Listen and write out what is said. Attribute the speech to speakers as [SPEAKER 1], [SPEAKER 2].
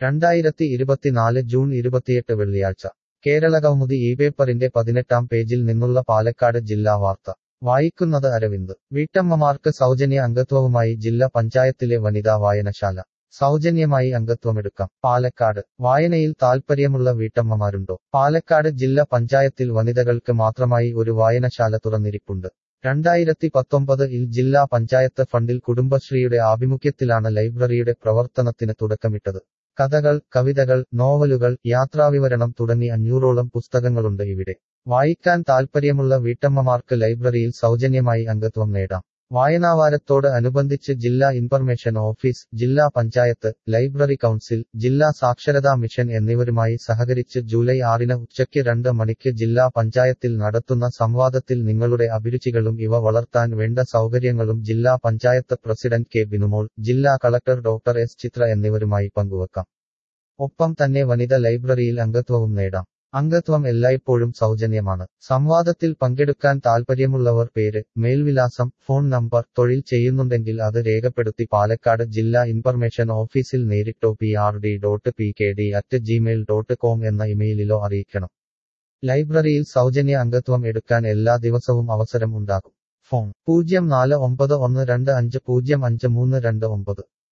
[SPEAKER 1] രണ്ടായിരത്തി ഇരുപത്തിനാല് ജൂൺ ഇരുപത്തിയെട്ട് വെള്ളിയാഴ്ച കേരള കൗമുദി ഈ പേപ്പറിന്റെ പതിനെട്ടാം പേജിൽ നിന്നുള്ള പാലക്കാട് ജില്ലാ വാർത്ത വായിക്കുന്നത് അരവിന്ദ് വീട്ടമ്മമാർക്ക് സൗജന്യ അംഗത്വവുമായി ജില്ലാ പഞ്ചായത്തിലെ വനിതാ വായനശാല സൗജന്യമായി അംഗത്വമെടുക്കാം പാലക്കാട് വായനയിൽ താൽപ്പര്യമുള്ള വീട്ടമ്മമാരുണ്ടോ പാലക്കാട് ജില്ലാ പഞ്ചായത്തിൽ വനിതകൾക്ക് മാത്രമായി ഒരു വായനശാല തുറന്നിരിപ്പുണ്ട് രണ്ടായിരത്തി പത്തൊമ്പത് ഇൽ ജില്ലാ പഞ്ചായത്ത് ഫണ്ടിൽ കുടുംബശ്രീയുടെ ആഭിമുഖ്യത്തിലാണ് ലൈബ്രറിയുടെ പ്രവർത്തനത്തിന് തുടക്കമിട്ടത് കഥകൾ കവിതകൾ നോവലുകൾ യാത്രാവിവരണം തുടങ്ങി അഞ്ഞൂറോളം പുസ്തകങ്ങളുണ്ട് ഇവിടെ വായിക്കാൻ താൽപ്പര്യമുള്ള വീട്ടമ്മമാർക്ക് ലൈബ്രറിയിൽ സൗജന്യമായി അംഗത്വം നേടാം വായനാവാരത്തോട് അനുബന്ധിച്ച് ജില്ലാ ഇൻഫർമേഷൻ ഓഫീസ് ജില്ലാ പഞ്ചായത്ത് ലൈബ്രറി കൗൺസിൽ ജില്ലാ സാക്ഷരതാ മിഷൻ എന്നിവരുമായി സഹകരിച്ച് ജൂലൈ ആറിന് ഉച്ചയ്ക്ക് രണ്ട് മണിക്ക് ജില്ലാ പഞ്ചായത്തിൽ നടത്തുന്ന സംവാദത്തിൽ നിങ്ങളുടെ അഭിരുചികളും ഇവ വളർത്താൻ വേണ്ട സൗകര്യങ്ങളും ജില്ലാ പഞ്ചായത്ത് പ്രസിഡന്റ് കെ ബിനുമോൾ ജില്ലാ കളക്ടർ ഡോക്ടർ എസ് ചിത്ര എന്നിവരുമായി പങ്കുവെക്കാം ഒപ്പം തന്നെ വനിത ലൈബ്രറിയിൽ അംഗത്വവും നേടാം അംഗത്വം എല്ലായ്പ്പോഴും സൗജന്യമാണ് സംവാദത്തിൽ പങ്കെടുക്കാൻ താൽപ്പര്യമുള്ളവർ പേര് മേൽവിലാസം ഫോൺ നമ്പർ തൊഴിൽ ചെയ്യുന്നുണ്ടെങ്കിൽ അത് രേഖപ്പെടുത്തി പാലക്കാട് ജില്ലാ ഇൻഫർമേഷൻ ഓഫീസിൽ നേരിട്ടോ P R D dot P K D at Gmail dot com എന്ന ഇമെയിലിലോ അറിയിക്കണം ലൈബ്രറിയിൽ സൗജന്യ അംഗത്വം എടുക്കാൻ എല്ലാ ദിവസവും അവസരം ഉണ്ടാകും ഫോൺ പൂജ്യം നാല് ഒമ്പത് ഒന്ന് രണ്ട് അഞ്ച് പൂജ്യം അഞ്ച് മൂന്ന് രണ്ട് ഒമ്പത്